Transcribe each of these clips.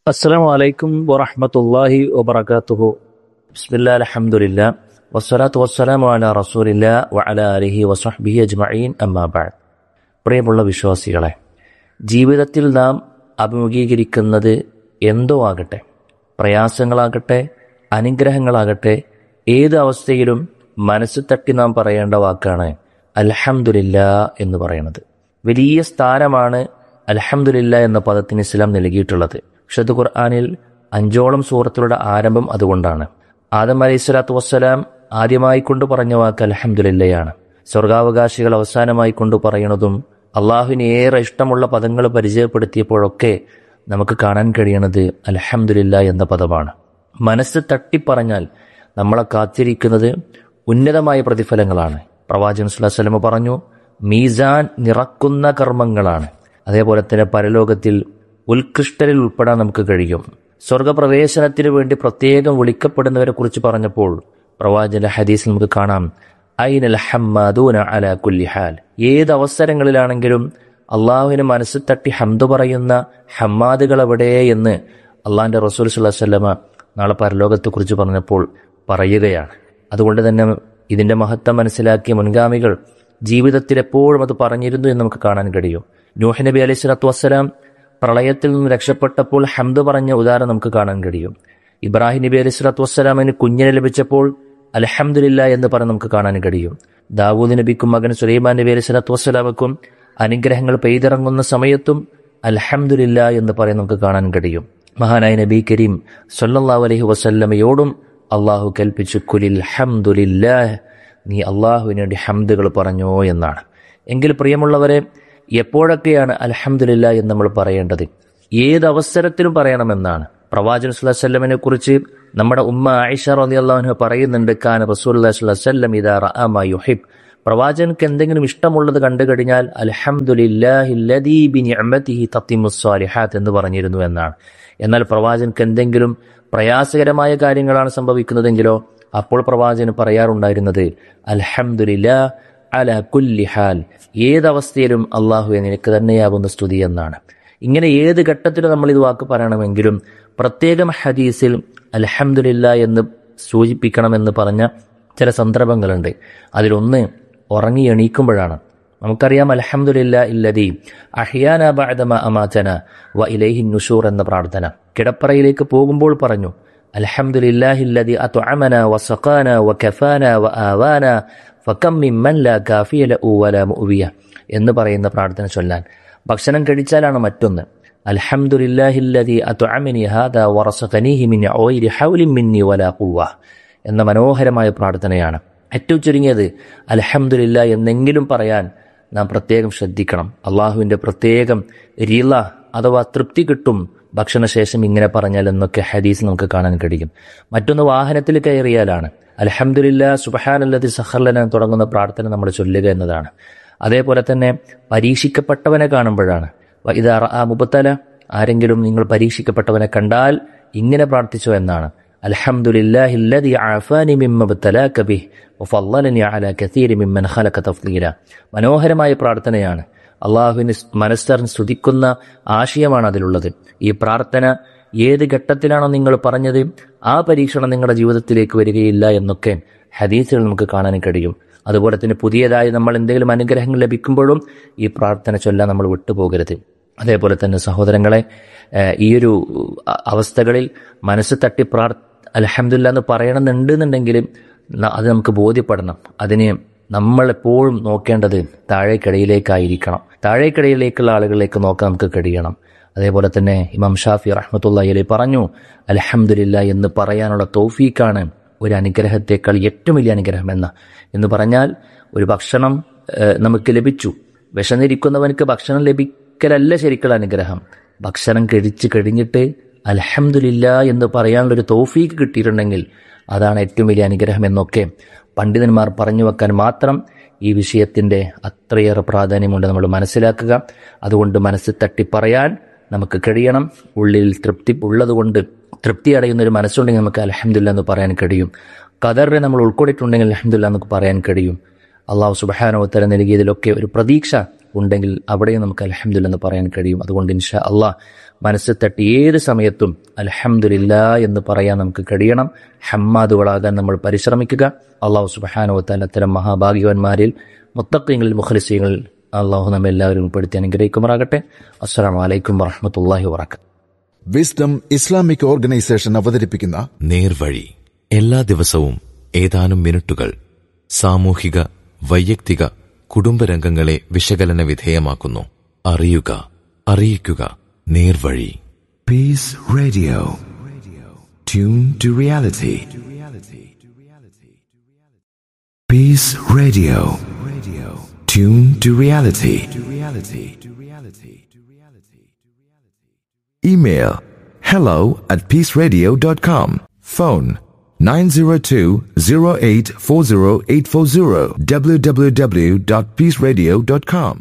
അസ്സാം വലൈക്കും വറഹമത്തല്ലാഹി വബർക്കാത്തുഹു ബിസ്മില്ലാ അലഹമുല്ല വസ്സലാത്തു വസ്സലാമു അല റസൂലില്ല വഅല അലിഹി വസഹ്ബിഹി അജ്മഈൻ അമ്മാ ബഅദ് പ്രിയമുള്ള വിശ്വാസികളെ ജീവിതത്തിൽ നാം അഭിമുഖീകരിക്കുന്നത് എന്തോ ആകട്ടെ പ്രയാസങ്ങളാകട്ടെ അനുഗ്രഹങ്ങളാകട്ടെ ഏത് അവസ്ഥയിലും മനസ്സ് തട്ടി നാം പറയേണ്ട വാക്കാണ് അൽഹംദുലില്ല എന്ന് പറയുന്നത് വലിയ സ്ഥാനമാണ് അൽഹംദുലില്ല എന്ന പദത്തിന് ഇസ്ലാം നൽകിയിട്ടുള്ളത് വിശുദ്ധ ഖുർആാനിൽ അഞ്ചോളം സൂറത്തുകളുടെ ആരംഭം അതുകൊണ്ടാണ് ആദം അലൈഹി സ്വലാത്തു വസ്സലാം ആദ്യമായി കൊണ്ട് പറഞ്ഞ വാക്ക് അൽഹംദുലില്ലയാണ് സ്വർഗാവകാശികൾ അവസാനമായി കൊണ്ട് പറയുന്നതും അള്ളാഹുവിന് ഏറെ ഇഷ്ടമുള്ള പദങ്ങൾ പരിചയപ്പെടുത്തിയപ്പോഴൊക്കെ നമുക്ക് കാണാൻ കഴിയണത് അൽഹംദുലില്ല എന്ന പദമാണ് മനസ്സ് തട്ടിപ്പറഞ്ഞാൽ നമ്മളെ കാത്തിരിക്കുന്നത് ഉന്നതമായ പ്രതിഫലങ്ങളാണ് പ്രവാചകൻ സുല്ലാസ്ലമ പറഞ്ഞു മീസാൻ നിറക്കുന്ന കർമ്മങ്ങളാണ് അതേപോലെ തന്നെ പരലോകത്തിൽ ഉത്കൃഷ്ടരിൽ ഉൾപ്പെടാൻ നമുക്ക് കഴിയും സ്വർഗപ്രവേശനത്തിന് വേണ്ടി പ്രത്യേകം വിളിക്കപ്പെടുന്നവരെ കുറിച്ച് പറഞ്ഞപ്പോൾ പ്രവാചക ഹദീസിൽ നമുക്ക് കാണാം ഐനൽ ഹമ്മദൂന അല കുല്ലിഹാൽ ഏത് അവസരങ്ങളിലാണെങ്കിലും അള്ളാഹുവിന് മനസ്സ് തട്ടി ഹംദ് പറയുന്ന ഹമ്മാദുകൾ എവിടെ എന്ന് അള്ളാഹിന്റെ റസൂൽ സുല്ലാസ്വല്ലമ നാളെ പരലോകത്തെക്കുറിച്ച് പറഞ്ഞപ്പോൾ പറയുകയാണ് അതുകൊണ്ട് തന്നെ ഇതിന്റെ മഹത്വം മനസ്സിലാക്കിയ മുൻഗാമികൾ ജീവിതത്തിൽ എപ്പോഴും അത് പറഞ്ഞിരുന്നു എന്ന് നമുക്ക് കാണാൻ കഴിയും നൂഹ് നബി അലൈഹി സ്വലാത്തു വസ്സലാം പ്രളയത്തിൽ നിന്ന് രക്ഷപ്പെട്ടപ്പോൾ ഹംദ് പറഞ്ഞ ഉദാഹരണം നമുക്ക് കാണാൻ കഴിയും ഇബ്രാഹിം നബി അലൈഹി സ്വലാത്തു വസ്സലാമിന് കുഞ്ഞിനെ ലഭിച്ചപ്പോൾ അലഹമുല്ല എന്ന് പറഞ്ഞ് നമുക്ക് കാണാൻ കഴിയും ദാവൂദ് നബിക്കും മകൻ സുലൈമാൻ നബി അലൈഹി സ്വലാത്തു വസ്സലാമക്കും അനുഗ്രഹങ്ങൾ പെയ്തിറങ്ങുന്ന സമയത്തും അൽഹംദുലില്ല എന്ന് പറയാൻ നമുക്ക് കാണാൻ കഴിയും മഹാനായ നബി കരീം സൊല്ലാഹു അലൈഹി വസല്ലമയോടും അള്ളാഹു കൽപ്പിച്ചു കുലിൽ ഹംദുലില്ലാ നീ അള്ളാഹുവിന് വേണ്ടി ഹംദുകൾ പറഞ്ഞോ എന്നാണ് എങ്കിൽ പ്രിയമുള്ളവരെ എപ്പോഴൊക്കെയാണ് അൽഹംദുലില്ല എന്ന് നമ്മൾ പറയേണ്ടത് ഏത് അവസരത്തിലും പറയണമെന്നാണ് പ്രവാചകൻ സുല്ലാസ്ല്ലമിനെ കുറിച്ച് നമ്മുടെ ഉമ്മ ആയിഷ റലി അള്ളാഹു പറയുന്നുണ്ട് ഖാൻ റസൂൽ സുല്ലം ഇതാ റഅമ യുഹിബ് പ്രവാചകൻക്ക് എന്തെങ്കിലും ഇഷ്ടമുള്ളത് കണ്ടു കഴിഞ്ഞാൽ അൽഹംദുലില്ലാഹിഹാത്ത് എന്ന് പറഞ്ഞിരുന്നു എന്നാണ് എന്നാൽ പ്രവാചകൻക്ക് എന്തെങ്കിലും പ്രയാസകരമായ കാര്യങ്ങളാണ് സംഭവിക്കുന്നതെങ്കിലോ അപ്പോൾ പ്രവാചകന് പറയാറുണ്ടായിരുന്നത് അൽഹംദുലില്ല അല കുല്ലിഹാൽ ഏതവസ്ഥയിലും അള്ളാഹുവെ നിനക്ക് തന്നെയാകുന്ന സ്തുതി എന്നാണ് ഇങ്ങനെ ഏത് ഘട്ടത്തിലും നമ്മൾ ഇത് വാക്ക് പറയണമെങ്കിലും പ്രത്യേകം ഹദീസിൽ അൽഹംദുലില്ല എന്ന് സൂചിപ്പിക്കണമെന്ന് പറഞ്ഞ ചില സന്ദർഭങ്ങളുണ്ട് അതിലൊന്ന് ഉറങ്ങി എണീക്കുമ്പോഴാണ് നമുക്കറിയാം അലഹമുല്ല ഇല്ലതി അഹിയാന ബഅദമ അമാചന വ ഇലൈഹി നുഷൂർ എന്ന പ്രാർത്ഥന കിടപ്പറയിലേക്ക് പോകുമ്പോൾ പറഞ്ഞു അൽഹംദുലില്ലാഹില്ലതി അത്അമന വസഖാന വകഫാന വആവാന ഫകം മിമ്മൻ ലാ കാഫിയ ലഹു വലാ മുഅവിയ എന്ന് പറയുന്ന പ്രാർത്ഥന ചൊല്ലാൻ ഭക്ഷണം കഴിച്ചാലാണ് മറ്റൊന്ന് അൽഹംദുലില്ലാഹില്ലതി അത്അമനി ഹാദാ വറസഖനീഹി മിൻ ഗൈരി ഹൗലിൻ മിന്നി വലാ ഖുവ്വ എന്ന മനോഹരമായ പ്രാർത്ഥനയാണ് ഏറ്റവും ചുരുങ്ങിയത് അലഹമുല്ല എന്നെങ്കിലും പറയാൻ നാം പ്രത്യേകം ശ്രദ്ധിക്കണം അള്ളാഹുവിൻ്റെ പ്രത്യേകം രീല അഥവാ തൃപ്തി കിട്ടും ഭക്ഷണശേഷം ഇങ്ങനെ പറഞ്ഞാൽ എന്നൊക്കെ ഹദീസ് നമുക്ക് കാണാൻ കഴിയും മറ്റൊന്ന് വാഹനത്തിൽ കയറിയാലാണ് അലഹമുല്ല സുബഹാനല്ലതി സഹർലന തുടങ്ങുന്ന പ്രാർത്ഥന നമ്മൾ ചൊല്ലുക എന്നതാണ് അതേപോലെ തന്നെ പരീക്ഷിക്കപ്പെട്ടവനെ കാണുമ്പോഴാണ് ഇതാ ആ മുബത്തല ആരെങ്കിലും നിങ്ങൾ പരീക്ഷിക്കപ്പെട്ടവനെ കണ്ടാൽ ഇങ്ങനെ പ്രാർത്ഥിച്ചോ എന്നാണ് അൽഹംദുലില്ലാഹില്ലദി ആഫാനി മിമ്മ ബത്തലാക ബിഹ് വഫല്ലലനി അലാ കസീരി മിമ്മൻ ഖലഖ തഫ്ലീല മനോഹരമായ പ്രാർത്ഥനയാണ് അള്ളാഹുവിന് മനസ്സറിന് സ്തുതിക്കുന്ന ആശയമാണ് അതിലുള്ളത് ഈ പ്രാർത്ഥന ഏത് ഘട്ടത്തിലാണോ നിങ്ങൾ പറഞ്ഞത് ആ പരീക്ഷണം നിങ്ങളുടെ ജീവിതത്തിലേക്ക് വരികയില്ല എന്നൊക്കെ ഹദീസുകൾ നമുക്ക് കാണാൻ കഴിയും അതുപോലെ തന്നെ പുതിയതായി നമ്മൾ എന്തെങ്കിലും അനുഗ്രഹങ്ങൾ ലഭിക്കുമ്പോഴും ഈ പ്രാർത്ഥന ചൊല്ലാൻ നമ്മൾ വിട്ടുപോകരുത് അതേപോലെ തന്നെ സഹോദരങ്ങളെ ഈ ഒരു അവസ്ഥകളിൽ മനസ്സ് തട്ടി പ്രാർ അലഹമില്ല എന്ന് പറയണമെന്നുണ്ടെന്നുണ്ടെങ്കിൽ അത് നമുക്ക് ബോധ്യപ്പെടണം അതിന് നമ്മൾ എപ്പോഴും നോക്കേണ്ടത് താഴേക്കിടയിലേക്കായിരിക്കണം താഴേക്കിടയിലേക്കുള്ള ആളുകളിലേക്ക് നോക്കാൻ നമുക്ക് കഴിയണം അതേപോലെ തന്നെ ഇമാം ഷാഫി റഹ്മത്തുള്ള അലി പറഞ്ഞു അലഹമില്ല എന്ന് പറയാനുള്ള തോഫീക്കാണ് ഒരു അനുഗ്രഹത്തെക്കാൾ ഏറ്റവും വലിയ അനുഗ്രഹം എന്ന എന്ന് പറഞ്ഞാൽ ഒരു ഭക്ഷണം നമുക്ക് ലഭിച്ചു വിശന്നിരിക്കുന്നവനക്ക് ഭക്ഷണം ലഭിക്കലല്ല ശരിക്കുള്ള അനുഗ്രഹം ഭക്ഷണം കഴിച്ച് കഴിഞ്ഞിട്ട് അലഹമില്ല എന്ന് പറയാനുള്ളൊരു തോഫീക്ക് കിട്ടിയിട്ടുണ്ടെങ്കിൽ അതാണ് ഏറ്റവും വലിയ അനുഗ്രഹം എന്നൊക്കെ പണ്ഡിതന്മാർ പറഞ്ഞു വെക്കാൻ മാത്രം ഈ വിഷയത്തിന്റെ അത്രയേറെ പ്രാധാന്യമുണ്ട് നമ്മൾ മനസ്സിലാക്കുക അതുകൊണ്ട് മനസ്സ് തട്ടി പറയാൻ നമുക്ക് കഴിയണം ഉള്ളിൽ തൃപ്തി ഉള്ളതുകൊണ്ട് തൃപ്തി അടയുന്ന ഒരു മനസ്സുണ്ടെങ്കിൽ നമുക്ക് അലഹമില്ല എന്ന് പറയാൻ കഴിയും കദറിനെ നമ്മൾ ഉൾക്കൊണ്ടിട്ടുണ്ടെങ്കിൽ അലഹമില്ല എന്നൊക്കെ പറയാൻ കഴിയും അള്ളാഹു സുബാനോത്തരം നൽകിയതിലൊക്കെ ഒരു പ്രതീക്ഷ ഉണ്ടെങ്കിൽ അവിടെയും നമുക്ക് അലഹമുല്ല എന്ന് പറയാൻ കഴിയും അതുകൊണ്ട് ഇൻഷാ അള്ളാഹ് മനസ്സ് തട്ടി ഏത് സമയത്തും അലഹമുല്ല എന്ന് പറയാൻ നമുക്ക് കഴിയണം ഹമ്മാദുകളാകാൻ നമ്മൾ പരിശ്രമിക്കുക അള്ളാഹു സുബാനുവത്താൽ അത്തരം മഹാഭാഗ്യവന്മാരിൽ മുത്തക്കങ്ങളിൽ മുഖലിസീങ്ങളിൽ അള്ളാഹു നമ്മെ എല്ലാവരും ഉൾപ്പെടുത്തി അനുഗ്രഹിക്കുമാറാകട്ടെ അസ്സാം വലൈക്കും വറഹമത്തല്ലാഹി വാത്തു വിസ്ഡം ഇസ്ലാമിക് ഓർഗനൈസേഷൻ അവതരിപ്പിക്കുന്ന നേർവഴി എല്ലാ ദിവസവും ഏതാനും മിനിറ്റുകൾ സാമൂഹിക വൈയക്തിക കുടുംബരംഗങ്ങളെ വിശകലന വിധേയമാക്കുന്നു അറിയുക അറിയിക്കുക നേർവഴി Peace Radio. Tune to reality. Peace Radio. Tune to reality. Email hello at peaceradio.com. Phone 902-0840840 www.peaceradio.com.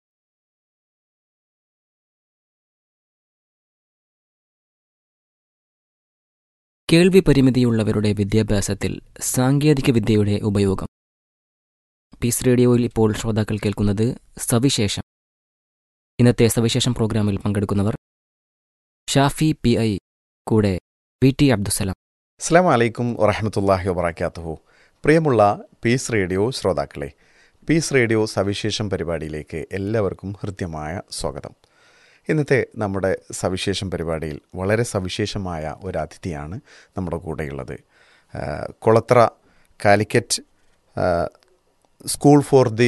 കേൾവി പരിമിതിയുള്ളവരുടെ വിദ്യാഭ്യാസത്തിൽ സാങ്കേതിക വിദ്യയുടെ ഉപയോഗം പീസ് റേഡിയോയിൽ ഇപ്പോൾ ശ്രോതാക്കൾ കേൾക്കുന്നത് സവിശേഷം ഇന്നത്തെ സവിശേഷം പ്രോഗ്രാമിൽ പങ്കെടുക്കുന്നവർ ഷാഫി പി ഐ കൂടെ വി ടി അബ്ദുസലാം അസ്സാം വലൈക്കും വറഹമത്തല്ലാഹി വബർക്കാത്തുഹു പ്രിയമുള്ള പീസ് റേഡിയോ ശ്രോതാക്കളെ പീസ് റേഡിയോ സവിശേഷം പരിപാടിയിലേക്ക് എല്ലാവർക്കും ഹൃദ്യമായ സ്വാഗതം ഇന്നത്തെ നമ്മുടെ സവിശേഷം പരിപാടിയിൽ വളരെ സവിശേഷമായ ഒരു അതിഥിയാണ് നമ്മുടെ കൂടെയുള്ളത് ആ, കുളത്ര കാലിക്കറ്റ് ആ, സ്കൂൾ ഫോർ ദി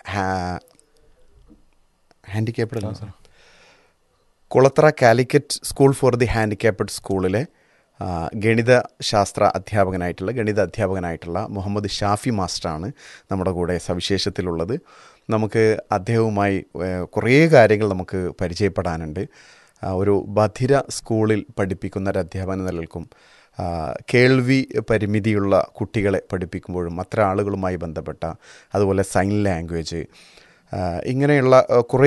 ഹാൻഡിക്യാപ്ഡ് അല്ല sir Kulathara Calicut school for the handicapped സ്കൂളിലെ ആ, ഗണിത ശാസ്ത്ര അധ്യാപകനായിട്ടുള്ള ഗണിത അധ്യാപകനായിട്ടുള്ള മുഹമ്മദ് ഷാഫി മാസ്റ്ററാണ് നമ്മുടെ കൂടെ സവിശേഷത്തിലുള്ളത് നമുക്ക് അദ്ദേഹവുമായി ഏ, കുറേ കാര്യങ്ങൾ നമുക്ക് പരിചയപ്പെടാനുണ്ട് ആ, ഒരു ബധിര സ്കൂളിൽ പഠിപ്പിക്കുന്ന ഒരു അധ്യാപന നിലനിൽക്കും ആ, കേൾവി പരിമിതിയുള്ള കുട്ടികളെ പഠിപ്പിക്കുമ്പോഴും അത്തരം ആളുകളുമായി ബന്ധപ്പെട്ട അതുപോലെ സൈൻ ലാംഗ്വേജ് ആ, ഇങ്ങനെയുള്ള ആ, കുറേ